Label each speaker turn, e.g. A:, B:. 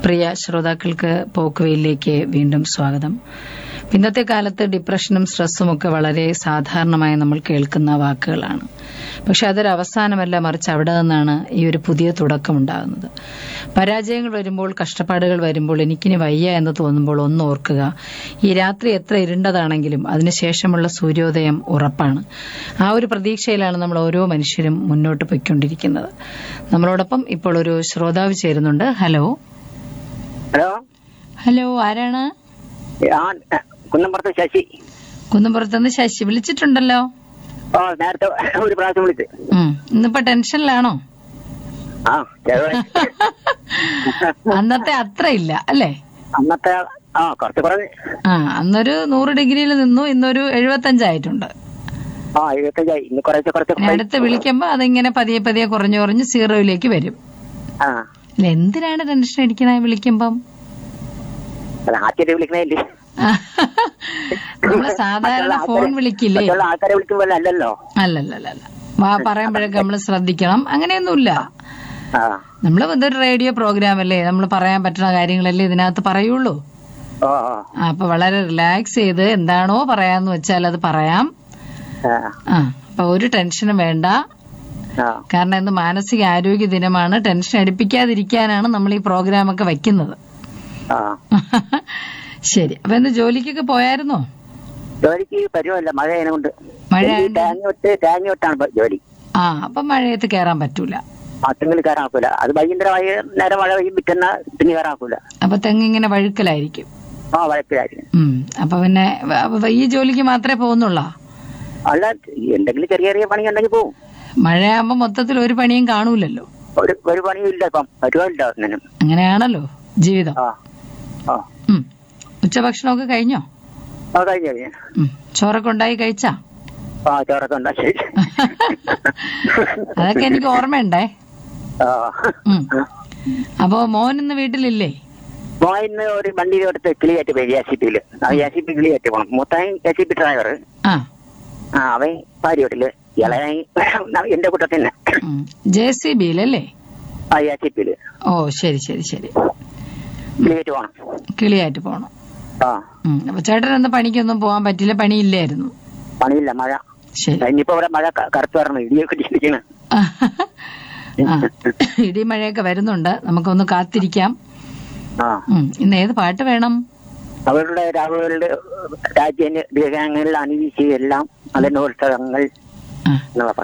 A: പ്രിയ ശ്രോതാക്കൾക്ക് പോക്കുവയിലേക്ക് വീണ്ടും സ്വാഗതം ഇന്നത്തെ കാലത്ത് ഡിപ്രഷനും സ്ട്രെസ്സും ഒക്കെ വളരെ സാധാരണമായി നമ്മൾ കേൾക്കുന്ന വാക്കുകളാണ് പക്ഷെ അതൊരു അവസാനമല്ല മറിച്ച് അവിടെ നിന്നാണ് ഈ ഒരു പുതിയ തുടക്കം ഉണ്ടാകുന്നത് പരാജയങ്ങൾ വരുമ്പോൾ കഷ്ടപ്പാടുകൾ വരുമ്പോൾ എനിക്കിനി വയ്യ എന്ന് തോന്നുമ്പോൾ ഒന്ന് ഓർക്കുക ഈ രാത്രി എത്ര ഇരുണ്ടതാണെങ്കിലും അതിനുശേഷമുള്ള സൂര്യോദയം ഉറപ്പാണ് ആ ഒരു പ്രതീക്ഷയിലാണ് നമ്മൾ ഓരോ മനുഷ്യരും മുന്നോട്ട് പോയിക്കൊണ്ടിരിക്കുന്നത് നമ്മളോടൊപ്പം ഇപ്പോൾ ഒരു ശ്രോതാവ് ചേരുന്നുണ്ട് ഹലോ
B: ഹലോ
A: ഹലോ ആരാണ്
B: ആ കുന്നമ്പുറത്ത് ശശി
A: കുന്നമ്പുറത്തുനിന്ന് ശശി വിളിച്ചിട്ടുണ്ടല്ലോ
B: ഓ നേരത്തെ ഒരു പ്രാവശ്യം വിളിച്ച്
A: ഉം. ഇന്നിപ്പോ ടെൻഷനിലാണോ
B: ആ ചെറുതായി.
A: അന്നത്തെ അത്ര ഇല്ല അല്ലേ
B: അന്നത്തെ ആ കുറച്ച് കുറഞ്ഞ്
A: ആ അന്നൊരു നൂറ് ഡിഗ്രിയിൽ നിന്നു ഇന്നൊരു എഴുപത്തഞ്ചായിട്ടുണ്ട്
B: ആ എഴുപത്തഞ്ചായി ഇന്ന് കുറച്ച് കുറച്ച്
A: ഇനി അടുത്ത് വിളിക്കുമ്പോ അതിങ്ങനെ പതിയെ പതിയെ കുറഞ്ഞു കുറഞ്ഞ് സീറോയിലേക്ക് വരും
B: ആ
A: അല്ല എന്തിനാണ് ടെൻഷൻ അടിക്കണേ വിളിക്കുമ്പം
B: അത് ആദ്യത്തെ വിളിക്കണേല്ലേ
A: നമ്മള് സാധാരണ ഫോൺ വിളിക്കില്ലേ
B: മറ്റുള്ള ആൾക്കാരെ വിളിക്കുമ്പോൾ അല്ലല്ലോ
A: അല്ലല്ലല്ല വാ പറയുമ്പോഴൊക്കെ നമ്മൾ ശ്രദ്ധിക്കണം അങ്ങനെയൊന്നുമില്ല
B: ആ
A: നമ്മൾ ഇതൊരു റേഡിയോ പ്രോഗ്രാം അല്ലേ നമ്മൾ പറയാൻ പറ്റുന്ന കാര്യങ്ങളല്ലേ ഇതിനകത്ത് പറയുള്ളൂ
B: ഓ ഓ
A: ആ, അപ്പൊ വളരെ റിലാക്സ് ചെയ്ത് എന്താണോ പറയാന്ന് വെച്ചാൽ അത് പറയാം
B: ആ
A: ആ അപ്പൊ ഒരു ടെൻഷനും വേണ്ട
B: ആ
A: കാരണം ഇന്ന് മാനസിക ആരോഗ്യ ദിനമാണ് ടെൻഷൻ അടിപ്പിക്കാതിരിക്കാനാണ് നമ്മൾ ഈ പ്രോഗ്രാം ഒക്കെ വെക്കുന്നത്
B: ആ
A: ശരി അപ്പൊ ഇന്ന് ജോലിക്കൊക്കെ പോയായിരുന്നോ
B: ജോലിക്ക് പരിവല്ല മഴ കൊണ്ട്
A: മഴ
B: തേങ്ങ വിട്ട് തേങ്ങ വിട്ടാണ് ഇപ്പൊ ജോലി
A: ആ അപ്പൊ മഴയത്ത് കയറാൻ പറ്റൂല
B: അത്തെങ്കിലും കയറാക്കൂല അത് വൈകുന്നേരം വൈകുന്നേരം മഴ പെയ്യും പിറ്റന്ന പിന്നെ കയറാക്കൂല
A: അപ്പൊ തെങ്ങിങ്ങനെ വഴുക്കലായിരിക്കും
B: ആ വഴക്കിലായിരിക്കും
A: ഉം അപ്പൊ പിന്നെ വ- അപ്പൊ ഈ ജോലിക്ക് മാത്രമേ പോകുന്നുള്ളൂ
B: അല്ല എന്തെങ്കിലും ചെറിയ ചെറിയ പണി ഉണ്ടെങ്കിൽ പോവും
A: മഴയാകുമ്പോ മൊത്തത്തിൽ ഒരു പണിയും കാണൂലല്ലോ
B: ഒരു ഒരു പണിയും ഇല്ല ഇപ്പം പരിപാടിയില്ല ഒന്നിനും
A: അങ്ങനെയാണല്ലോ ജീവിതം
B: ആ ആ
A: ഉം ഉച്ചഭക്ഷണമൊക്കെ കഴിഞ്ഞോ
B: ആ കഴിഞ്ഞു കഴിഞ്ഞു
A: ഉം ചോറൊക്കെ ഉണ്ടായി കഴിച്ചാ
B: ആ ചോറൊക്കെ ഉണ്ടാ ശരി
A: അതൊക്കെ എനിക്ക് ഓർമ്മയുണ്ടേ
B: ആ
A: ഉം. അപ്പോ മോൻ ഇന്ന് വീട്ടിലില്ലേ
B: മോൻ ഇന്ന് ഒരു വണ്ടി എടുത്ത് കിളിയായിട്ട് പോയി എ സി പിയില് ആ എ സി പി കിളിയായിട്ട് പോകണം മൊത്തം എ സി പി ഡ്രൈവർ
A: ആ
B: ആ അവൻ പാരിയോട്ടില് ഇളയ എന്റെ കൂട്ടത്തിന്
A: ജെ സി ബിയിലല്ലേ
B: ആ എ സി പിയില്
A: ഓ ശരി ശരി ശരി
B: കിളിയായിട്ട് പോകണം
A: കിളിയായിട്ട് പോണം
B: ആ
A: ഉം. അപ്പൊ ചേട്ടൻ എന്താ പണിക്കൊന്നും പോകാൻ പറ്റില്ല പണിയില്ലായിരുന്നു
B: പണിയില്ല മഴ
A: ശരി
B: ഇനിയിപ്പോ ഇവിടെ മഴ ക- കറുത്ത് വരണം ഇടിയൊക്കെ ഇരിക്കണ്
A: ആ ഇടി മഴയൊക്കെ വരുന്നുണ്ട് നമുക്കൊന്ന് കാത്തിരിക്കാം
B: ആ
A: ഉം. ഇന്ന് ഏത് പാട്ട് വേണം
B: അവരുടെ രാഹുലിന്റെ രാജ്യ ഗ്രഹങ്ങളിൽ അനീതിച്ച് എല്ലാം അതിന്റെ ഉത്സവങ്ങൾ
A: ആ
B: എന്നുള്ള പാട്ട്